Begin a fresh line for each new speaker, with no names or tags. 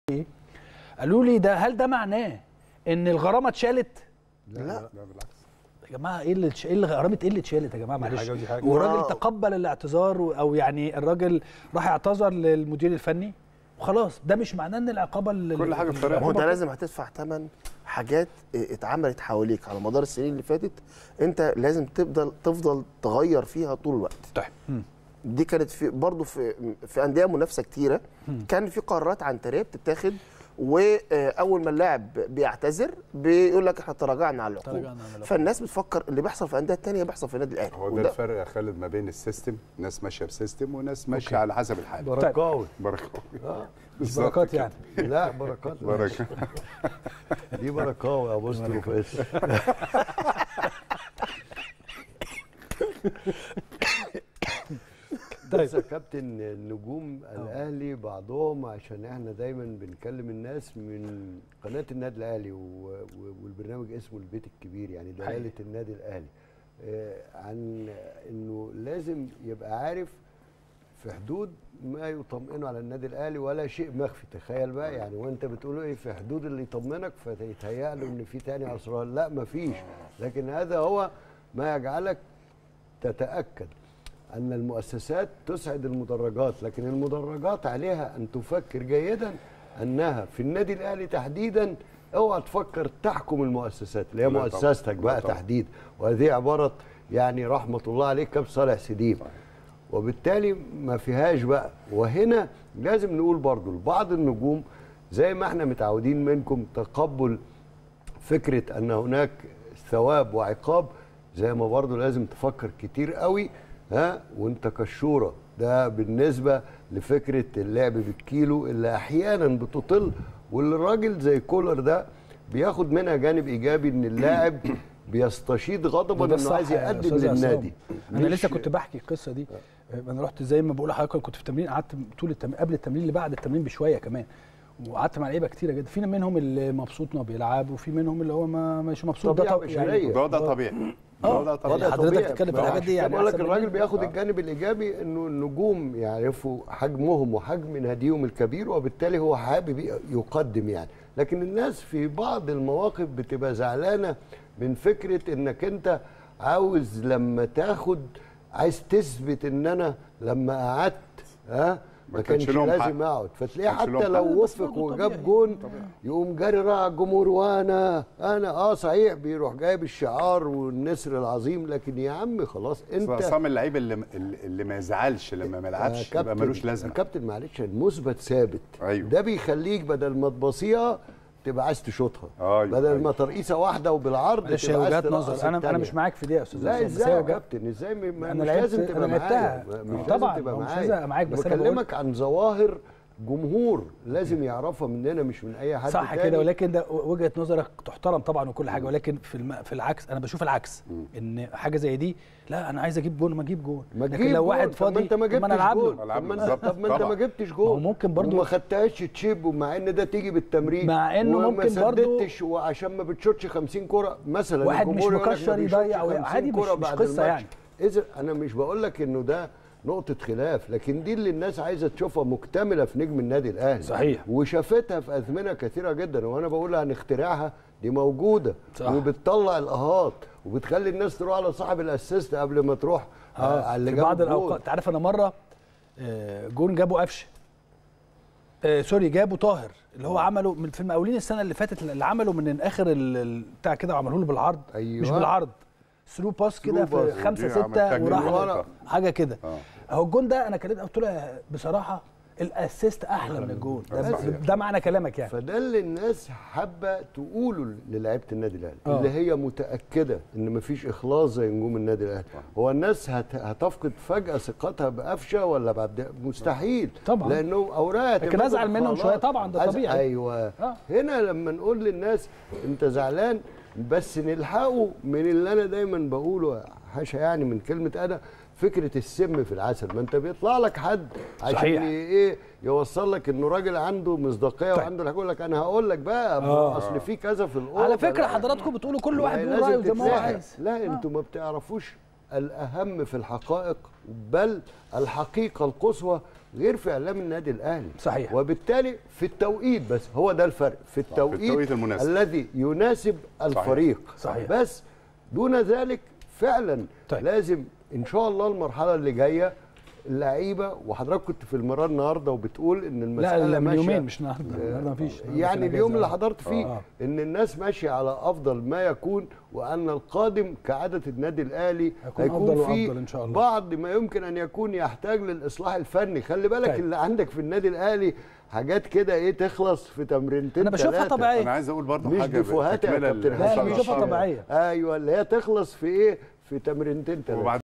قالوا لي ده هل ده معناه ان الغرامه اتشالت
لا
لا بالعكس
يا جماعه ايه اللي اتش- ايه اللي غرامه ايه اللي اتشالت يا جماعه
دي
معلش
حاجة ودي حاجة.
والراجل
آه.
تقبل الاعتذار و- او يعني الراجل راح اعتذر للمدير الفني وخلاص ده مش معناه ان العقابه اللي
كل حاجة بطريقة.
ما هو انت
العقوبة-
لازم هتدفع ثمن حاجات اتعملت حواليك على مدار السنين اللي فاتت انت لازم تفضل تفضل تغير فيها طول الوقت
طيب مم.
دي كانت في برضه في في انديه منافسه كتيره كان في قرارات عنتريه بتتاخد واول ما اللاعب بيعتذر بيقول لك احنا تراجعنا عن العقوبه
تراجعنا عن العقوبة.
فالناس بتفكر اللي بيحصل في انديه تانية بيحصل في النادي الاهلي
هو ده
وده-
الفرق يا خالد ما بين السيستم ناس ماشيه بسيستم وناس ماشيه
أوكي.
على حسب الحال
بركاوي
بركه
مش بركات يعني
لا بركات لا.
بركه
دي بركاوي يا بوستر اس بس يا كابتن النجوم الاهلي بعضهم عشان احنا دايما بنكلم الناس من قناه النادي الاهلي و- و- والبرنامج اسمه البيت الكبير يعني دلاله النادي الاهلي آه، عن انه لازم يبقى عارف في حدود ما يطمئنه على النادي الاهلي ولا شيء مخفي تخيل بقى يعني وانت بتقول ايه في حدود اللي يطمنك فيتهيأ له ان في تاني اسرار لا مفيش لكن هذا هو ما يجعلك تتاكد ان المؤسسات تسعد المدرجات لكن المدرجات عليها ان تفكر جيدا انها في النادي الاهلي تحديدا اوعى تفكر تحكم المؤسسات اللي هي
لا طبعاً.
مؤسستك
لا
بقى
طبعاً.
تحديد وهذه عباره يعني رحمه الله عليك كابتن صالح سديم وبالتالي ما فيهاش بقى وهنا لازم نقول برضو لبعض النجوم زي ما احنا متعودين منكم تقبل فكرة أن هناك ثواب وعقاب زي ما برضو لازم تفكر كتير قوي ها وانت كشورة ده بالنسبة لفكرة اللعب بالكيلو اللي أحيانا بتطل واللي الراجل زي كولر ده بياخد منها جانب إيجابي إن اللاعب بيستشيد غضبا
وده
انه
الصح
عايز
يا
يقدم
أستاذ عصام.
للنادي
انا
مش-
لسه كنت بحكي القصه دي انا رحت زي ما بقول لحضرتك كنت في تمرين قعدت طول التمرين قبل التمرين اللي بعد التمرين بشويه كمان وقعدت مع لعيبه كتيره جدا في منهم اللي مبسوط انه بيلعب وفي منهم اللي هو ما مش مبسوط
طبيعة
طب-
بشرية.
ده ده طبيعي
آه.
ده ده
يعني
طبيعي
حضرتك
طبيعي.
تتكلم في
ما
الحاجات دي يعني
بقول لك
أحسن
الراجل
مني.
بياخد الجانب الايجابي انه النجوم يعرفوا حجمهم وحجم ناديهم الكبير وبالتالي هو حابب يقدم يعني لكن الناس في بعض المواقف بتبقى زعلانه من فكره انك انت عاوز لما تاخد عايز تثبت ان انا لما قعدت ها ما
ما كانش
كانش
لهم
لازم
حق.
اقعد فتلاقيه
ما كانش
حتى
لهم حق.
لو
بس
وفق
برضه
وجاب
طبيعي.
جون يقوم جاري راعي الجمهور وانا انا اه صحيح بيروح جايب الشعار والنسر العظيم لكن يا عم خلاص انت
عصام اللعيب اللي اللي ما يزعلش لما ما يلعبش
يا
يبقى ملوش
كابتن-
لازمه
يا كابتن معلش المثبت ثابت
أيوه.
ده بيخليك بدل ما تبصيها تبقى عايز تشوطها
أيوه،
بدل
أيوه.
ما ترقيصه واحده وبالعرض
معلش هي
تبقى عايز
وجهات
ترقص
نظر انا انا
التانية.
مش معاك في دي يا استاذ
لا
عصام، بس
ازاي
هي
يا
وجهات-
كابتن ازاي م- ما
أنا
مش
لعبت-
لازم
أنا
تبقى
لعبتها.
معايا
ما
مش
طبعاً،
لازم تبقى
ما مش
معايا
لازم أبقى معاك، بس أنا بقول-
بكلمك عن ظواهر جمهور لازم يعرفها مننا مش من اي حد
صح
تاني.
كده ولكن ده وجهه نظرك تحترم طبعا وكل حاجه ولكن في الم... في العكس انا بشوف العكس ان حاجه زي دي لا انا عايز اجيب جون ما اجيب جون
ما
لكن
تجيب
لو
جون.
واحد
طب
فاضي
ما انت ما
طب انا
جبتش
العب
جون
له
ألعب
طب ما
له
انت
بالظبط.
طب ما انت ما
طبعا.
جبتش
ما هو
جون
ممكن برضو-
وما خدتهاش تشيب ومع ان ده تيجي بالتمرين
مع إنه
وما
ممكن برضو-
سددتش وعشان ما بتشوتش 50 كوره مثلا
واحد مش
الجمهور يقول لك ما
مكشر
بيشوطش
يضيع
50
عادي، مش-
كرة
مش
بعد
قصة
الماتش.
يعني.
اذا انا مش بقول لك انه ده نقطة خلاف لكن دي اللي الناس عايزة تشوفها مكتملة في نجم النادي الأهلي
صحيح.
وشافتها في أزمنة كثيرة جدا وأنا بقول هنخترعها دي موجودة
صح.
وبتطلع الأهات وبتخلي الناس تروح على صاحب الأسيست قبل ما تروح آه على اللي
في
جاب
بعض
الجول.
الاوقات تعرف انا مره آه، جون جابه قفشه آه سوري جابه طاهر اللي هو عمله من في المقاولين السنه اللي فاتت اللي عمله من اخر ال- ال- بتاع كده وعمله له بالعرض
أيوة.
مش بالعرض ثرو باس كده
ثرو باس.
في خمسة
ودي عمل
ستة
تجربة
وراح
ورا.
حاجة كده
آه.
اهو الجون ده انا كلمت قلت له بصراحة الاسيست احلى من الجون ده,
صحيح.
ده معنى كلامك يعني
فده اللي الناس حابه تقوله للاعيبه النادي الاهلي
آه.
اللي هي متاكده ان مفيش اخلاص زي نجوم النادي الاهلي هو الناس هت... هتفقد فجاه ثقتها بقفشه ولا بعد مستحيل
طبعاً.
لانه اوراق
لكن
هتبقى
أزعل منهم
خلاص.
شوية طبعاً، ده
أز-
طبيعي.
ايوه
آه.
هنا لما نقول للناس انت زعلان بس نلحقه من اللي انا دايما بقوله حاشا يعني من كلمه انا فكره السم في العسل ما انت بيطلع لك حد عشان
صحيح.
ي- ايه يوصل لك انه راجل عنده مصداقيه
طيب.
وعنده يقول لك انا هقول لك بقى
آه.
اصل في كذا في الاوضه
على فكرة
لا.
حضراتكم بتقولوا كل واحد
لا،
بيقول
لازم
رأيه زي ما هو
تتلاحق.
عايز
لا انتوا ما بتعرفوش الاهم في الحقائق بل الحقيقه القصوى غير في اعلام النادي الاهلي
صحيح.
وبالتالي في التوقيت بس هو ده الفرق في التوقيت,
التوقيت المناسب.
الذي يناسب الفريق
صحيح.
بس دون ذلك فعلا
طيب.
طيب. لازم ان شاء الله المرحله اللي جايه اللعيبه وحضرتك كنت في المراه النهارده وبتقول ان المساله
لا لا من
ماشية-
يومين مش النهارده النهارده مفيش
يعني اليوم اللي حضرت فيه
آه.
ان الناس ماشيه على افضل ما يكون وان القادم كعاده النادي الاهلي
هيكون
هيكون
أفضل
فيه
وأفضل إن شاء الله.
بعض ما يمكن ان يكون يحتاج للاصلاح الفني خلي بالك
طيب.
اللي عندك في النادي الاهلي حاجات كده ايه تخلص في تمرينتين
انا بشوفها
تلاتة.
طبيعيه
انا عايز اقول برضه
مش
حاجه
ديفوهات يا
تكملة
كابتن
ل-
لا انا
حسن.
بشوفها
عشان-
طبيعيه
ايوه اللي هي تخلص في ايه في تمرينتين ثلاثه
وبعد